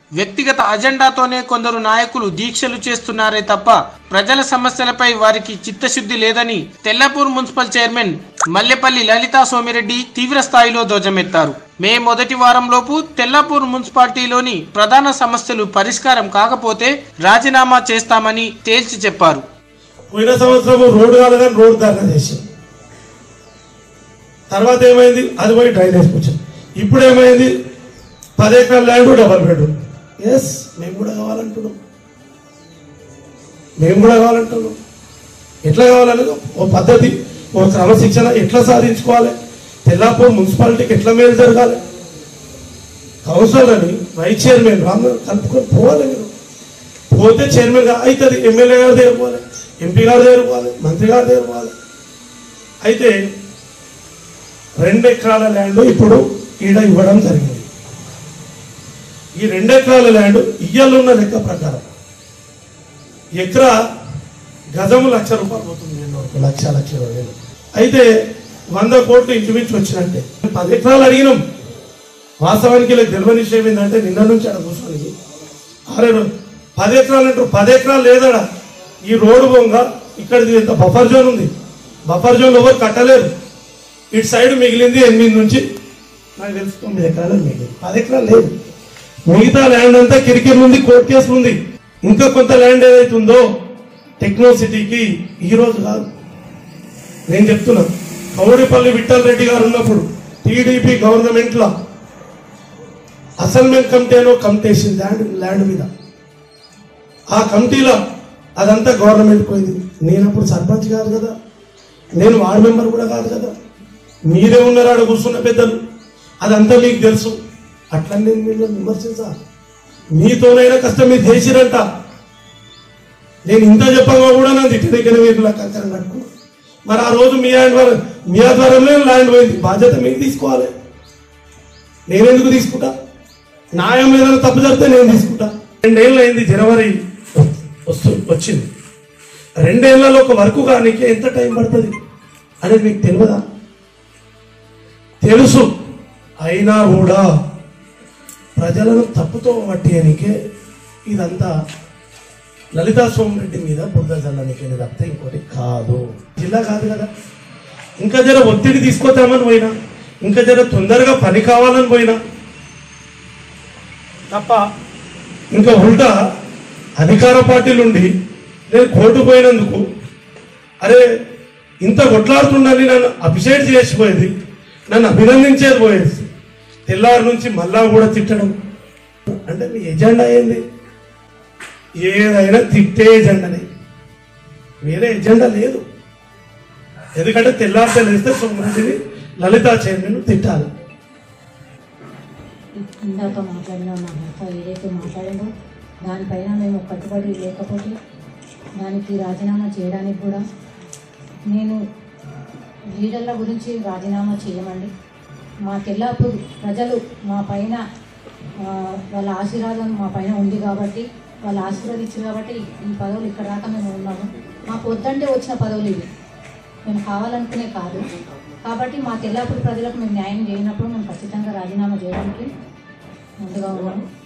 వ్యక్తిగత అజెండాతోనే కొందరు నాయకులు దీక్షలు చేస్తున్నారే తప్ప ప్రజల సమస్యలపై వారికి చిత్తశుద్ధి లేదని తెల్లపూర్ మున్సిపల్ చైర్మన్ మల్లెపల్లి లలితా సోమిరెడ్డి తీవ్ర స్థాయిలో ధ్వజమెత్తారు మే మొదటి వారంలోపు తెల్లాపూర్ మున్సిపాలిటీలోని ప్రధాన సమస్యలు పరిష్కారం కాకపోతే రాజీనామా చేస్తామని తేల్చి చెప్పారు పోయిన సంవత్సరం రోడ్డు కాలేదని రోడ్డు ధర్నా చేసాం తర్వాత ఏమైంది అది పోయి డ్రైనేజ్ కూర్చొని ఇప్పుడు ఏమైంది పది ఎకరాల ల్యాండ్ డబల్ బెడ్రూమ్ ఎస్ మేము కూడా కావాలంటున్నాం మేము కూడా కావాలంటున్నాం ఎట్లా కావాలనేది ఓ పద్ధతి ఓ క్రమశిక్షణ ఎట్లా సాధించుకోవాలి తెల్లాపూర్ మున్సిపాలిటీకి ఎట్లా మేలు జరగాలి కౌన్సిలర్ అని వైస్ చైర్మన్ రామ్ కలుపుకొని పోవాలి మీరు పోతే చైర్మన్ గా అవుతుంది ఎమ్మెల్యే గారి దగ్గర పోవాలి ఎంపీ గారి దగ్గర పోవాలి మంత్రి గారి దగ్గర పోవాలి అయితే రెండు ఎకరాల ల్యాండ్ ఇప్పుడు ఈడ ఇవ్వడం జరిగింది ఈ రెండు ఎకరాల ల్యాండ్ ఇయ్యాలున్న లెక్క ప్రకారం ఎకరా గజము లక్ష రూపాయలు పోతుంది నేను వరకు లక్ష లక్ష ఇరవై వేలు అయితే వంద కోట్లు ఇంచుమించు వచ్చినట్టే పది ఎకరాలు అడిగినాం వాస్తవానికి ఇలా తెలియని విషయం ఏంటంటే నిన్న నుంచి అక్కడ కూర్చొని ఆరేడు పది ఎకరాలు అంటారు పది ఎకరాలు లేదడా ఈ రోడ్డు బొంగ ఇక్కడ ఇంత బఫర్ జోన్ ఉంది బఫర్ జోన్ ఎవరు కట్టలేరు ఇటు సైడ్ మిగిలింది ఎనిమిది నుంచి నాకు తెలుసు తొమ్మిది ఎకరాలు మిగిలింది పది ఎకరాలు లేదు మిగతా ల్యాండ్ అంతా కిరికిరి ఉంది కోర్టు కేసులు ఉంది ఇంకా కొంత ల్యాండ్ ఏదైతే ఉందో టెక్నో సిటీకి ఈ రోజు కాదు నేను చెప్తున్నా కౌడిపల్లి విఠల్ రెడ్డి గారు ఉన్నప్పుడు టీడీపీ గవర్నమెంట్ లో అసైన్మెంట్ కమిటీ అనో కమిటీ వేసింది ల్యాండ్ ల్యాండ్ మీద ఆ కమిటీలో అదంతా గవర్నమెంట్ పోయింది నేను అప్పుడు సర్పంచ్ కాదు కదా నేను వార్డు మెంబర్ కూడా కాదు కదా మీరే ఉన్నారు ఆడ కూర్చున్న పెద్దలు అదంతా మీకు తెలుసు అట్లా నేను మీరు విమర్శించా మీతోనైనా కష్టం మీరు చేసిరంట నేను ఇంత చెప్పగా కూడా నా తిట్టడిగిన మీరు కంకరం కట్టుకున్నా మరి ఆ రోజు మీ ల్యాండ్ ద్వారా మీ ఆధ్వర్యంలో ల్యాండ్ పోయింది బాధ్యత మీకు తీసుకోవాలి నేనెందుకు తీసుకుంటా న్యాయం ఏదైనా తప్పు జరిగితే నేను తీసుకుంటా రెండేళ్ళు అయింది జనవరి వస్తు వచ్చింది రెండేళ్లలో ఒక వర్క్ కానీ ఎంత టైం పడుతుంది అనేది మీకు తెలియదా తెలుసు అయినా కూడా ప్రజలను తప్పుతో పట్టేయనికే ఇదంతా లలితా సోమరెడ్డి మీద బురద జల్లనికే తప్పితే ఇంకోటి కాదు జిల్లా కాదు కదా ఇంకా జర ఒత్తిడి తీసుకొద్దామని పోయినా ఇంకా జర తొందరగా పని కావాలని పోయినా తప్ప ఇంకా ఉల్టా అధికార పార్టీలు ఉండి నేను కోర్టు పోయినందుకు అరే ఇంత కొట్లాడుతుండని నన్ను అభిషేక్ చేసిపోయేది నన్ను అభినందించేది పోయేది తెల్లారి నుంచి మళ్ళా కూడా తిట్టడం అంటే మీ ఎజెండా ఏంది ఏదైనా తిట్టే ఎజెండానే వేరే ఎజెండా లేదు ఎందుకంటే తెల్లారి తెలిస్తే సోమరెడ్డిని లలితా చైర్మన్ తిట్టాలి ఇందాక మాట్లాడిన నా భర్త ఏదైతే మాట్లాడిందో దానిపైన మేము కట్టుబడి లేకపోతే దానికి రాజీనామా చేయడానికి కూడా నేను లీడర్ల గురించి రాజీనామా చేయమండి మా తెల్లాపూర్ ప్రజలు మా పైన ఆ, వాళ్ళ ఆశీర్వాదం మా పైన ఉంది కాబట్టి వాళ్ళు ఆశీర్వదించారు కాబట్టి ఈ పదవులు ఇక్కడ దాకా మేము ఉన్నాము మాకు వద్దంటే వచ్చిన పదవులు ఇవి మేము కావాలనుకునే కాదు కాబట్టి మా తెల్లాపూర్ ప్రజలకు మేము న్యాయం చేయనప్పుడు మేము ఖచ్చితంగా రాజీనామా చేయడానికి ముందుగా ఉన్నాము